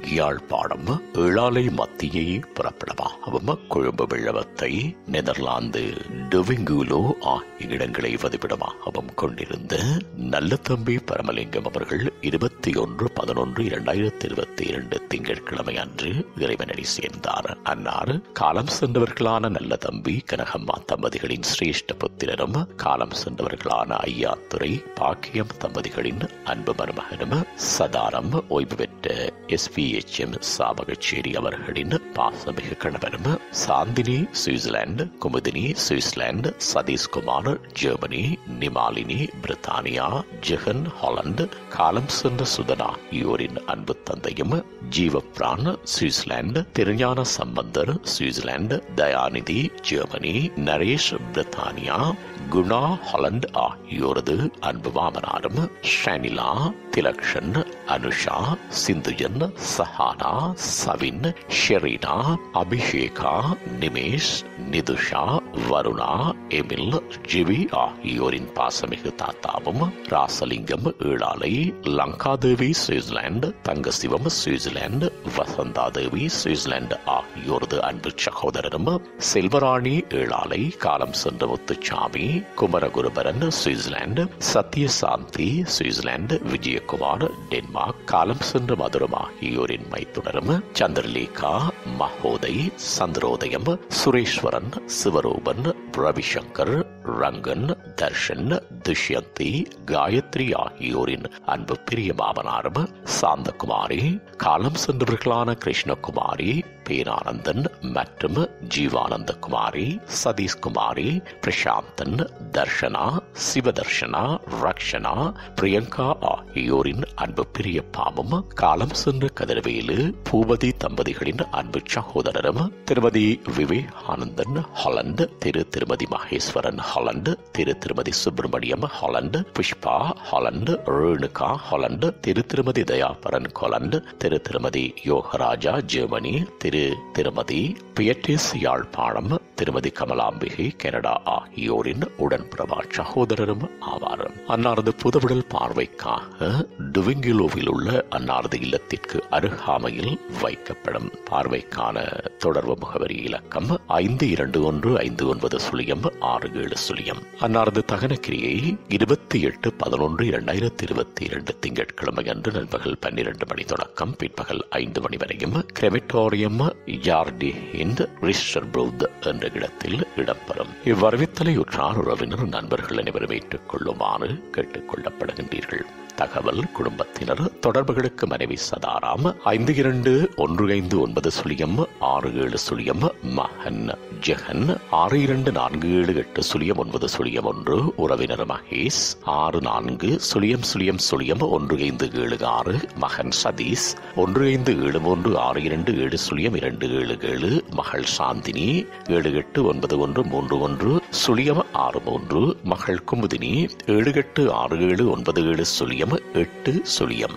யாழ்ப்பாணம் ஏழாலை மத்தியை புறப்படமாகவும் கொழும்பு வெள்ளவத்தை நெதர்லாந்து டொவிங்குலோ ஆகிய இடங்களை வதிப்பிடமாகவும் கொண்டிருந்த நல்ல தம்பி பரமலிங்கம் அவர்கள் இருபத்தி ஒன்று பதினொன்று இரண்டாயிரத்தி இருபத்தி இரண்டு திங்கட்கிழமை அன்று இறைவனடி சேர்ந்தார் அன்னார் காலம் சென்றவர்களான நல்ல தம்பி கனகம்மா தம்பதிகளின் சிரேஷ்ட புத்திரரும் காலம் சென்றவர்களான ஐயாத்துறை பாக்கியம் தம்பதிகளின் அன்பு மருமகனும் சதாரம் ஓய்வு பெற்ற S P H M Chavakachcheri அவர்களின் பாசமிகு கணவரும் Shanthini Switzerland Kumuthini Switzerland Sathishkumar Germany Nimalini பிரித்தானியா ஜெகன் ஹாலந்து காலம் சென்ற சுதனா ஆகியோரின் அன்பு தந்தையும் Jeevapran Switzerland Thirugnana Sambandar Switzerland Dayanidhi Germany Naresh பிரித்தானியா குணா ஹாலண்ட் ஆகியோரது அன்பு மாமனாரும் ஷனிலா திலக்ஷன் அனுஷா சிந்துஜன் சஹானா சவின் ஷெரீனா அபிஷேகா நிமேஷ் நிதுஷா வருணா எமில் ஜிவி ஆகியோரின் பாசமிகு தாத்தாவும் Rasalingam Elalai Lankadevi Switzerland Thangasivam Switzerland Vasanthadevi Switzerland ஆகியோரது அன்பு சகோதரரும் செல்வராணி ஈழாலை காலம் சென்ற Muthusamy Kumaraguruparan Switzerland Sathyasanthi Switzerland Vijayakumar Denmark காலம் சென்ற மதுரம் ஆகியோரின் மைத்துனரும் சந்திரலேகா மகோதை சந்திரோதயம் சுரேஸ்வரன் சிவரூபன் ரவிசங்கர் ரங்கன் தர்ஷன் துஷ்யந்தி காயத்ரி ஆகியோரின் அன்பு பிரிய மாமனாரும் சாந்தகுமாரி காலம் சென்றவர்களான கிருஷ்ணகுமாரி பேரானந்தன் மற்றும் ஜீவானந்த குமாரி சதீஷ்குமாரி பிரசாந்தன் தர்ஷனா சிவதர்ஷனா ரக்ஷனா பிரியங்கா ஆகியோரின் அன்பு பிரிய பாவம் காலம் சென்ற கதிரவேலு பூபதி தம்பதிகளின் அன்பு சகோதரரும் திருமதி விவேகானந்தன் ஹாலந்து திரு திருமதி Maheswaran Holland Thiru Thirumathi Subramaniam Holland Pushpa Holland Renuka Holland Thiru Thirumathi Thayaparan Holland Thiru திருமதி யோகராஜா ஜெர்மனி திரு திருமதி பியட்டிஸ் யாழ்ப்பாணம் திருமதி கமலாம்பிகை கனடா ஆகியோரின் உடன்பிறவா சகோதரரும் ஆவார் அன்னாரது புதவிடல் பார்வைக்காக டுவிங்கிலோவில் உள்ள அன்னாரது இல்லத்திற்கு அருகாமையில் வைக்கப்படும் பார்வைக்கான தொடர்பு முகவரி இலக்கம் ஐந்து இரண்டு ஒன்று ஐந்து ஒன்பது சுழியம் ஆறு ஏழு சுழியம் அன்னாரது தகனக்கிரியை இருபத்தி எட்டு பதினொன்று இரண்டாயிரத்தி இருபத்தி இரண்டு திங்கட்கிழமை அன்று நண்பகல் பன்னிரண்டு மணி தொடக்கம் பிற்பகல் ஐந்து மணி வரையும் கிரெமிட்டோரியம் யார்டி இன் ரிஸ்டர் ப்ரூத் என்ற இடத்தில் இடம்பெறும் இவ்வரவித்தலை உற்றார் உறவினர் நண்பர்கள் அனைவரும் ஏற்றுக் கொள்ளுமாறு கேட்டுக் கொள்ளப்படுகின்றீர்கள் தகவல் குடும்பத்தினர் தொடர்புகளுக்கு மனைவி சதாராம் ஐந்து இரண்டு ஒன்று ஐந்து ஒன்பது சுழியம் ஆறு ஏழு சுழியம் மகன் ஜெகன் ஆறு இரண்டு நான்கு ஏழு எட்டு சுழியம் ஒன்பது சுழியம் ஒன்று உறவினர் மகேஷ் ஆறு நான்கு சுழியம் சுழியம் சுழியம் ஒன்று ஐந்து ஏழு ஆறு மகன் சதீஷ் ஒன்று ஐந்து ஏழு மூன்று ஆறு இரண்டு ஏழு சுழியம் இரண்டு ஏழு ஏழு மகள் சாந்தினி ஏழு எட்டு ஒன்பது ஒன்று மூன்று ஒன்று சுழியம் ஆறு மூன்று மகள் குமுதினி ஏழு எட்டு ஆறு ஏழு ஒன்பது ஏழு சுழியம் எட்டு சுழியம்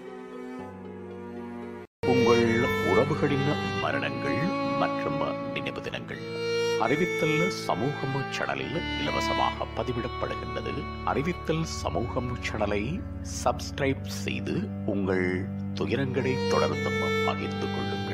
உங்கள் உறவுகளின் மரணங்கள் மற்றும் நினைவு தினங்கள் அறிவித்தல் சமூகம் சேனலில் இலவசமாக பதிவிடப்படுகின்றது அறிவித்தல் சமூகம் சேனலை சப்ஸ்கிரைப் செய்து உங்கள் துயரங்களை தொடர்ந்தும் பகிர்ந்து கொள்ளுங்கள்